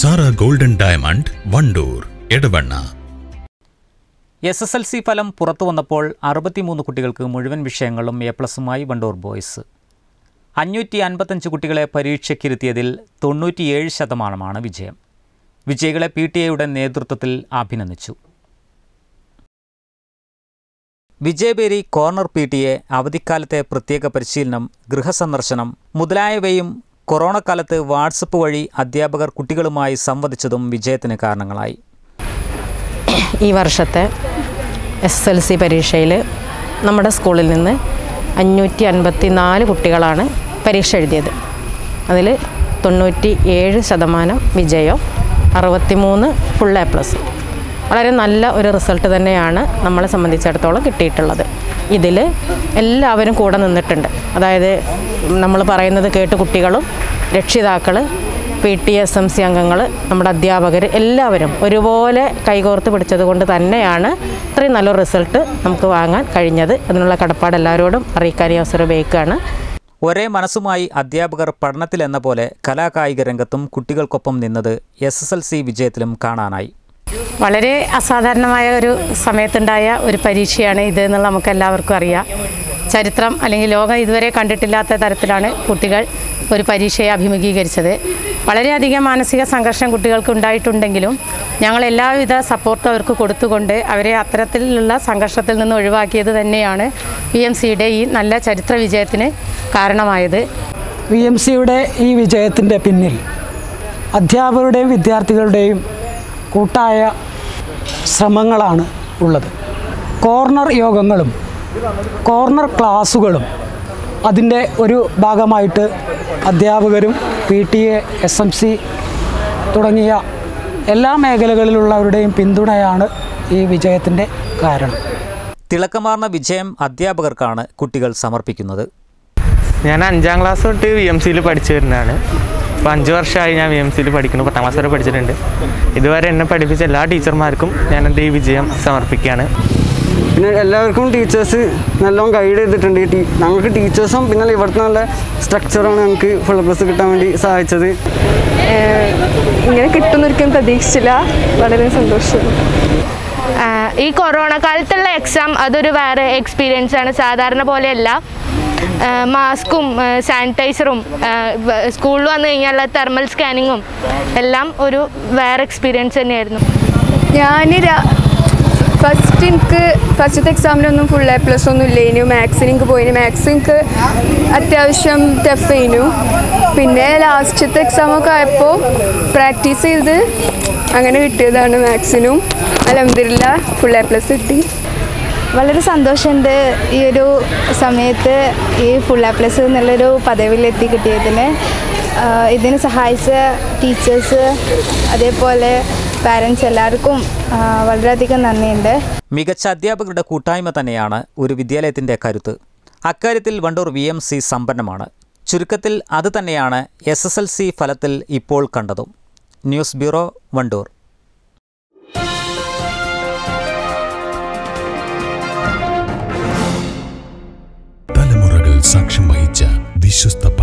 Sara Golden Diamond Wandoor Edavanna S S L C ഫലം പുറത്തു വന്നപ്പോൾ അറുപത്തിമൂന്ന് കുട്ടികൾക്ക് മുഴുവൻ വിഷയങ്ങളും എ പ്ലസുമായി വണ്ടൂർ ബോയ്സ് അഞ്ഞൂറ്റി അൻപത്തഞ്ച് കുട്ടികളെ പരീക്ഷയ്ക്കിരുത്തിയതിൽ തൊണ്ണൂറ്റിയേഴ് ശതമാനമാണ് വിജയം വിജയികളെ പി ടി എയുടെ നേതൃത്വത്തിൽ അഭിനന്ദിച്ചു വിജയബേരി കോർണർ പി ടി എ അവധിക്കാലത്തെ പ്രത്യേക പരിശീലനം ഗൃഹസന്ദർശനം മുതലായവയും കൊറോണ കാലത്ത് വാട്സപ്പ് വഴി അധ്യാപകർ കുട്ടികളുമായി സംവദിച്ചതും വിജയത്തിന് കാരണങ്ങളായി ഈ വർഷത്തെ എസ് എൽ സി പരീക്ഷയിൽ നമ്മുടെ സ്കൂളിൽ നിന്ന് അഞ്ഞൂറ്റി അൻപത്തി നാല് കുട്ടികളാണ് പരീക്ഷ എഴുതിയത് അതിൽ തൊണ്ണൂറ്റി ഏഴ് ശതമാനം വിജയം അറുപത്തിമൂന്ന് ഫുൾ എ പ്ലസ് വളരെ നല്ല ഒരു റിസൾട്ട് തന്നെയാണ് നമ്മളെ സംബന്ധിച്ചിടത്തോളം കിട്ടിയിട്ടുള്ളത് ഇതിൽ എല്ലാവരും കൂടെ നിന്നിട്ടുണ്ട് അതായത് നമ്മൾ പറയുന്നത് കേട്ട് കുട്ടികളും രക്ഷിതാക്കൾ P T S M C അംഗങ്ങൾ നമ്മുടെ അധ്യാപകർ എല്ലാവരും ഒരുപോലെ കൈകോർത്ത് പിടിച്ചത് കൊണ്ട് തന്നെയാണ് ഇത്രയും നല്ലൊരു റിസൾട്ട് നമുക്ക് വാങ്ങാൻ കഴിഞ്ഞത് അതിനുള്ള കടപ്പാട് എല്ലാവരോടും അറിയിക്കാൻ ഈ അവസരം ഉപയോഗിക്കുകയാണ് ഒരേ മനസ്സുമായി അധ്യാപകർ പഠനത്തിലെന്ന പോലെ കലാകായിക രംഗത്തും കുട്ടികൾക്കൊപ്പം നിന്നത് എസ് എസ് എൽ സി വിജയത്തിലും കാണാനായി വളരെ അസാധാരണമായ ഒരു സമയത്തുണ്ടായ ഒരു പരീക്ഷയാണ് ഇത് എന്നുള്ള നമുക്ക് എല്ലാവർക്കും അറിയാം ചരിത്രം അല്ലെങ്കിൽ ലോകം ഇതുവരെ കണ്ടിട്ടില്ലാത്ത തരത്തിലാണ് കുട്ടികൾ ഒരു പരീക്ഷയെ അഭിമുഖീകരിച്ചത് വളരെയധികം മാനസിക സംഘർഷം കുട്ടികൾക്ക് ഉണ്ടായിട്ടുണ്ടെങ്കിലും ഞങ്ങൾ എല്ലാവിധ സപ്പോർട്ടും അവർക്ക് കൊടുത്തുകൊണ്ട് അവരെ അത്തരത്തിലുള്ള സംഘർഷത്തിൽ നിന്ന് ഒഴിവാക്കിയത് തന്നെയാണ് പി എം സിയുടെ ഈ നല്ല ചരിത്ര വിജയത്തിന് കാരണമായത് വി എം സിയുടെ ഈ വിജയത്തിൻ്റെ പിന്നിൽ അധ്യാപകരുടെയും വിദ്യാർത്ഥികളുടെയും കൂട്ടായ ശ്രമങ്ങളാണ് ഉള്ളത് കോർണർ യോഗങ്ങളും കോർണർ ക്ലാസ്സുകളും അതിൻ്റെ ഒരു ഭാഗമായിട്ട് അധ്യാപകരും P T A S M C തുടങ്ങിയ എല്ലാ മേഖലകളിലുള്ളവരുടെയും പിന്തുണയാണ് ഈ വിജയത്തിൻ്റെ കാരണം തിളക്കമാർന്ന വിജയം അധ്യാപകർക്കാണ് കുട്ടികൾ സമർപ്പിക്കുന്നത് ഞാൻ അഞ്ചാം ക്ലാസ് തൊട്ട് വി എം സിയിൽ പഠിച്ചു വരുന്നതാണ് അപ്പോൾ അഞ്ച് വർഷമായി ഞാൻ വി എം സിയിൽ പഠിക്കുന്നു പത്താം ക്ലാസ് വരെ പഠിച്ചിട്ടുണ്ട് ഇതുവരെ എന്നെ പഠിപ്പിച്ച എല്ലാ ടീച്ചർമാർക്കും ഞാൻ എൻ്റെ ഈ വിജയം സമർപ്പിക്കുകയാണ് പിന്നെ എല്ലാവർക്കും ടീച്ചേഴ്സ് നല്ലോണം ഗൈഡ് ചെയ്തിട്ടുണ്ട് ഈ ടീ- ഞങ്ങൾക്ക് ടീച്ചേഴ്സും പിന്നെ ഇവിടുത്തെ നല്ല സ്ട്രക്ചറാണ് ഞങ്ങൾക്ക് ഫുൾ പ്ലസ് കിട്ടാൻ വേണ്ടി സഹായിച്ചത് ഇങ്ങനെ കിട്ടുന്നൊരിക്കലും പ്രതീക്ഷിച്ചില്ല വളരെ സന്തോഷം ആഹ് ഈ കൊറോണ കാലത്തുള്ള എക്സാം അതൊരു വേറെ എക്സ്പീരിയൻസ് ആണ് സാധാരണ പോലെയല്ല ആഹ് മാസ്കും ആഹ് സാനിറ്റൈസറും ആഹ് സ്കൂളിൽ വന്നു കഴിഞ്ഞാൽ തെർമൽ സ്കാനിങ്ങും എല്ലാം ഒരു വേറെ എക്സ്പീരിയൻസ് തന്നെയായിരുന്നു ഞാൻ ഫസ്റ്റ് എനിക്ക് ഫസ്റ്റത്തെ എക്സാമിനൊന്നും ഫുൾ എ പ്ലസ് ഒന്നും ഇല്ലേനു മാത്സിന് എനിക്ക് പോയിന് മാത്സ് എനിക്ക് അത്യാവശ്യം ടഫ് ചെയ്യുന്നു പിന്നെ ലാസ്റ്റത്തെ എക്സാമൊക്കെ ആയപ്പോൾ പ്രാക്ടീസ് ചെയ്ത് അങ്ങനെ കിട്ടിയതാണ് മാത്സിനും അലഹമില്ല ഫുൾ എ പ്ലസ് കിട്ടി വളരെ സന്തോഷമുണ്ട് ഈ ഒരു സമയത്ത് ഈ ഫുൾ എ പ്ലസ് എന്നുള്ളൊരു പദവിയിലെത്തി കിട്ടിയതിന് ആഹ് ഇതിന് സഹായിച്ച ടീച്ചേഴ്സ് അതേപോലെ പാരൻസ് എല്ലാവർക്കും ആഹ് വളരെയധികം നന്ദിയുണ്ട് മികച്ച അധ്യാപകരുടെ കൂട്ടായ്മ തന്നെയാണ് ഒരു വിദ്യാലയത്തിൻ്റെ കരുത്ത് അക്കാര്യത്തിൽ വണ്ടൂർ വി എം സി സമ്പന്നമാണ് ചുരുക്കത്തിൽ അത് തന്നെയാണ് എസ് എസ് എൽ സി ഫലത്തിൽ ഇപ്പോൾ കണ്ടതും ന്യൂസ് ബ്യൂറോ വണ്ടൂർ തലമുറകൾ സാക്ഷ്യം വഹിച്ച വിശ്വസ്ത